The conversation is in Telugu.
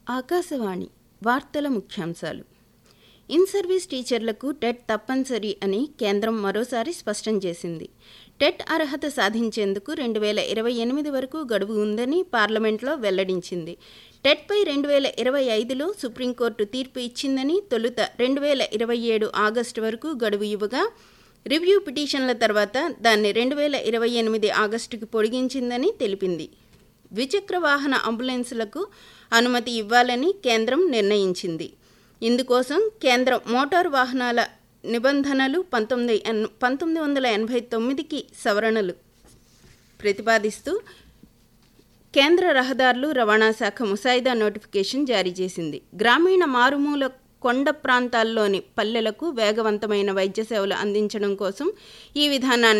ఆకాశవాణి వార్తల ముఖ్యాంశాలు ఇన్ సర్వీస్ టీచర్లకు టెట్ తప్పనిసరి అని కేంద్రం మరోసారి స్పష్టం చేసింది టెట్ అర్హత సాధించేందుకు రెండు వేల ఇరవై ఎనిమిది వరకు గడువు ఉందని పార్లమెంట్లో వెల్లడించింది టెట్పై రెండు వేల ఇరవై ఐదులో సుప్రీంకోర్టు తీర్పు ఇచ్చిందని తొలుత రెండు వేల ఇరవై ఏడు ఆగస్టు వరకు గడువు ఇవ్వగా రివ్యూ పిటిషన్ల తర్వాత దాన్ని రెండు వేల ఇరవై ఎనిమిది ఆగస్టుకి పొడిగించిందని తెలిపింది ద్విచక్ర వాహన అంబులెన్సులకు అనుమతి ఇవ్వాలని కేంద్రం నిర్ణయించింది ఇందుకోసం కేంద్ర మోటారు వాహనాల నిబంధనలు పంతొమ్మిది ఎన్ పంతొమ్మిది వందల ఎనభై తొమ్మిదికి సవరణలు ప్రతిపాదిస్తూ కేంద్ర రహదారులు రవాణా శాఖ ముసాయిదా నోటిఫికేషన్ జారీ చేసింది గ్రామీణ మారుమూల కొండ ప్రాంతాల్లోని పల్లెలకు వేగవంతమైన వైద్య సేవలు అందించడం కోసం ఈ విధానాన్ని